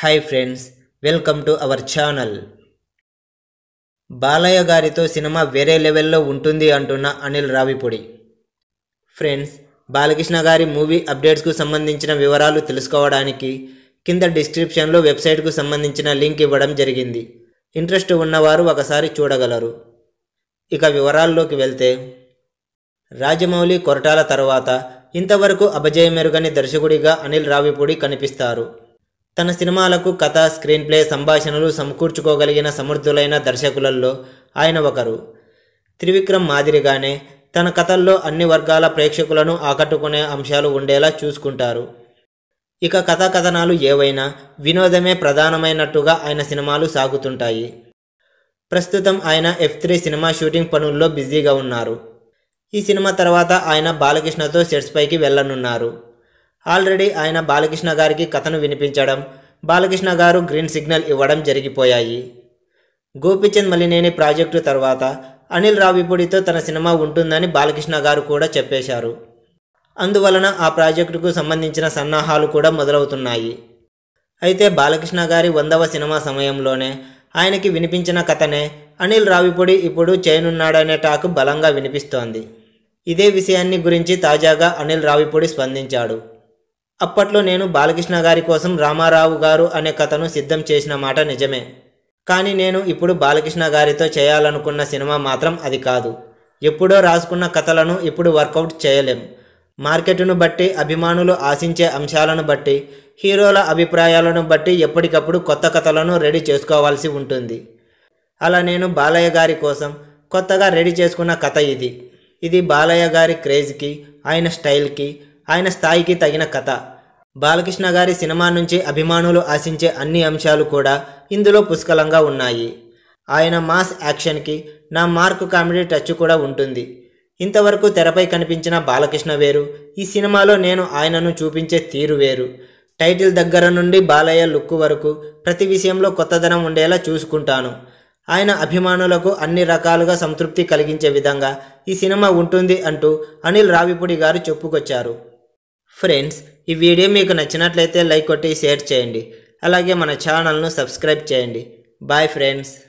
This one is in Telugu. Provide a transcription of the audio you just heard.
hi friends welcome to our channel Balayya గారితో సినిమా వేరే లెవెల్లో ఉంటుంది అంటున్న అనిల్ రావిపొడి ఫ్రెండ్స్ బాలకృష్ణ గారి మూవీ అప్డేట్స్కు సంబంధించిన వివరాలు తెలుసుకోవడానికి కింద డిస్క్రిప్షన్లో వెబ్సైట్కు సంబంధించిన లింక్ ఇవ్వడం జరిగింది ఇంట్రెస్ట్ ఉన్నవారు ఒకసారి చూడగలరు ఇక వివరాల్లోకి వెళ్తే రాజమౌళి కొరటాల తర్వాత ఇంతవరకు అపజయమెరుగని దర్శకుడిగా అనిల్ రావిపూడి కనిపిస్తారు తన సినిమాలకు కథ స్క్రీన్ ప్లే సంభాషణలు సమకూర్చుకోగలిగిన సమర్థులైన దర్శకులలో ఆయన ఒకరు త్రివిక్రమ్ మాదిరిగానే తన కథల్లో అన్ని వర్గాల ప్రేక్షకులను ఆకట్టుకునే అంశాలు ఉండేలా చూసుకుంటారు ఇక కథా కథనాలు ఏవైనా వినోదమే ప్రధానమైనట్టుగా ఆయన సినిమాలు సాగుతుంటాయి ప్రస్తుతం ఆయన ఎఫ్ త్రీ సినిమా షూటింగ్ పనుల్లో బిజీగా ఉన్నారు ఈ సినిమా తర్వాత ఆయన బాలకృష్ణతో సెట్స్ పైకి వెళ్ళనున్నారు ఆల్రెడీ ఆయన బాలకృష్ణ గారికి కథను వినిపించడం బాలకృష్ణ గారు గ్రీన్ సిగ్నల్ ఇవ్వడం జరిగిపోయాయి గోపిచంద్ మలినేని ప్రాజెక్టు తర్వాత అనిల్ రావిపూడితో తన సినిమా ఉంటుందని బాలకృష్ణ గారు కూడా చెప్పేశారు అందువలన ఆ ప్రాజెక్టుకు సంబంధించిన సన్నాహాలు కూడా మొదలవుతున్నాయి అయితే బాలకృష్ణ గారి వందవ సినిమా సమయంలోనే ఆయనకి వినిపించిన కథనే అనిల్ రావిపూడి ఇప్పుడు చేయనున్నాడనే టాక్ బలంగా వినిపిస్తోంది ఇదే విషయాన్ని గురించి తాజాగా అనిల్ రావిపూడి స్పందించాడు అప్పట్లో నేను బాలకృష్ణ గారి కోసం రామారావు గారు అనే కథను సిద్ధం చేసిన మాట నిజమే కానీ నేను ఇప్పుడు బాలకృష్ణ గారితో చేయాలనుకున్న సినిమా మాత్రం అది కాదు ఎప్పుడో రాసుకున్న కథలను ఇప్పుడు వర్కౌట్ చేయలేం మార్కెట్ను బట్టి అభిమానులు ఆశించే అంశాలను బట్టి హీరోల అభిప్రాయాలను బట్టి ఎప్పటికప్పుడు కొత్త కథలను రెడీ చేసుకోవాల్సి ఉంటుంది అలా నేను బాలయ్య గారి కోసం కొత్తగా రెడీ చేసుకున్న కథ ఇది ఇది బాలయ్య గారి క్రేజ్కి ఆయన స్టైల్కి ఆయన స్థాయికి తగిన కథ బాలకృష్ణ గారి సినిమా నుంచి అభిమానులు ఆశించే అన్ని అంశాలు కూడా ఇందులో పుష్కలంగా ఉన్నాయి ఆయన మాస్ యాక్షన్కి నా మార్క్ కామెడీ టచ్ కూడా ఉంటుంది ఇంతవరకు తెరపై కనిపించిన బాలకృష్ణ వేరు ఈ సినిమాలో నేను ఆయనను చూపించే తీరు వేరు టైటిల్ దగ్గర నుండి బాలయ్య లుక్ వరకు ప్రతి విషయంలో కొత్తదనం ఉండేలా చూసుకుంటాను ఆయన అభిమానులకు అన్ని రకాలుగా సంతృప్తి కలిగించే విధంగా ఈ సినిమా ఉంటుంది అంటూ అనిల్ రావిపూడి గారు చెప్పుకొచ్చారు ఫ్రెండ్స్ ఈ వీడియో మీకు నచ్చినట్లయితే లైక్ కొట్టి షేర్ చేయండి అలాగే మన ఛానల్ను సబ్స్క్రైబ్ చేయండి బాయ్ ఫ్రెండ్స్